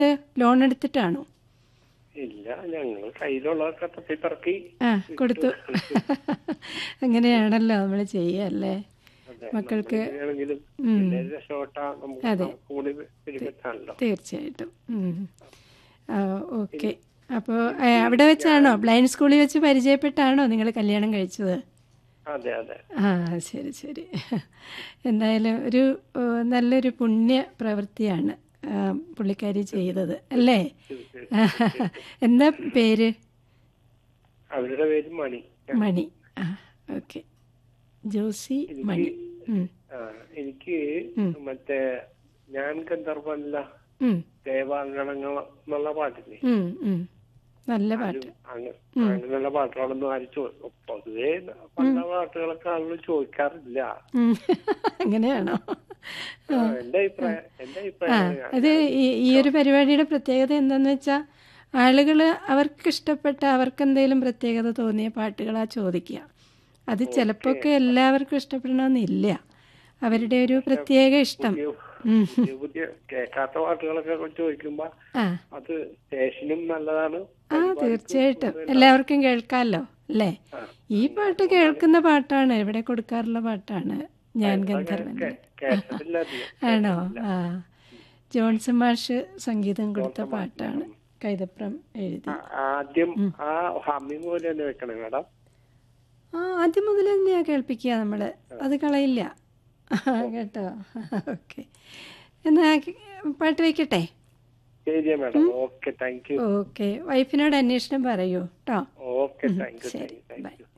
Loan എടുത്തിട്ടാണോ ഇല്ല ഞങ്ങൾ കയ്യിലുള്ളതൊക്കെ തപ്പിപ്പറക്കി ആ കൊടുത്തു അങ്ങനെയാണല്ലോ നമ്മൾ ചെയ്യല്ലേ അതെ മക്കൾക്ക് ആണെങ്കിലും ഉം. പിള്ളേര് രക്ഷപ്പെട്ടാ നമുക്ക് അതെ. നമുക്ക് കൂടി പിടിപെട്ടാണല്ലോ തീർച്ചയായിട്ടും ഓക്കെ അപ്പോൾ അവിടെ വെച്ചാണോ ബ്ലൈൻഡ് സ്കൂളിൽ വെച്ച് പരിചയപ്പെട്ടാണോ നിങ്ങൾ കല്യാണം കഴിച്ചത് അതെ അതെ ആ ശരി ശരി എന്തായാലും ഒരു ഏ, നല്ലൊരു പുണ്യ പ്രവൃത്തിയാണ് ആ, പുള്ളിക്കാരി ചെയ്തത് അല്ലേ എന്താ പേര് അവരുടെ പേര് മണി മണി ആ ഓക്കെ ജോസി മണി ഉം, ആ എനിക്ക് ഉം. മറ്റേ ഞാൻ ഗന്ധർവല്ല ഉം, ദേവാങ്കണങ്ങൾ എന്നുള്ള പാട്ടില്ലേ ഉം, ഉം. നല്ല പാട്ട് അങ്ങ- അങ്ങനെയുള്ള പാട്ടുകളൊന്നും ആരും ചോ പൊതുവേ പല പാട്ടുകളൊക്കെ ആളുകൾ ചോദിക്കാറില്ല ഉം. അങ്ങനെയാണോ ആ, എന്റെ അഭിപ്രായം എന്റെ ആ അഭിപ്രായം അത് ഈ ഈ ഒരു പരിപാടിയുടെ പ്രത്യേകത എന്താന്ന് വെച്ചാൽ ആളുകൾ അവർക്ക് ഇഷ്ടപ്പെട്ട അവർക്ക് എന്തെങ്കിലും പ്രത്യേകത തോന്നിയ പാട്ടുകളാ ചോദിക്കുക അത് ചിലപ്പോൾ ഒക്കെ എല്ലാവർക്കും ഇഷ്ടപ്പെടണമെന്നില്ല അവരുടെ ഒരു പ്രത്യേക ഇഷ്ടം ഉം. പുതിയ പുതിയ കേൾക്കാത്ത പാട്ടുകളൊക്കെ ചോദിക്കുമ്പോ ആ അത് സ്റ്റേഷനും നല്ലതാണ് ആ തീർച്ചയായിട്ടും എല്ലാവർക്കും കേൾക്കാമല്ലോ അല്ലേ ഈ പാട്ട് കേൾക്കുന്ന പാട്ടാണ് ഇവിടെ കൊടുക്കാറുള്ള പാട്ടാണ് ഞാൻ ഗന്ധർവൻ കേ- കേട്ടിട്ടില്ല അധികം. ആണോ ആ ജോൺസൺ മാഷ് സംഗീതം കൊടുത്ത പാട്ടാണ് കൈതപ്രം എഴുതി ആ, ആദ്യം ആ ഹമ്മിങ് പോലെ തന്നെ വെക്കണം മേഡം ആ ആദ്യം മുതൽ തന്നെയാ കേൾപ്പിക്കുക നമ്മൾ അത് കളയില്ല കേട്ടോ ഓക്കെ എന്നാ പാട്ട് വയ്ക്കട്ടെ ശരിയാ madam okay thank you okay വൈഫിനോട് അന്വേഷണം പറയൂ കേട്ടോ ഓക്കെ താങ്ക് യു ശരി താങ്ക് യു ബൈ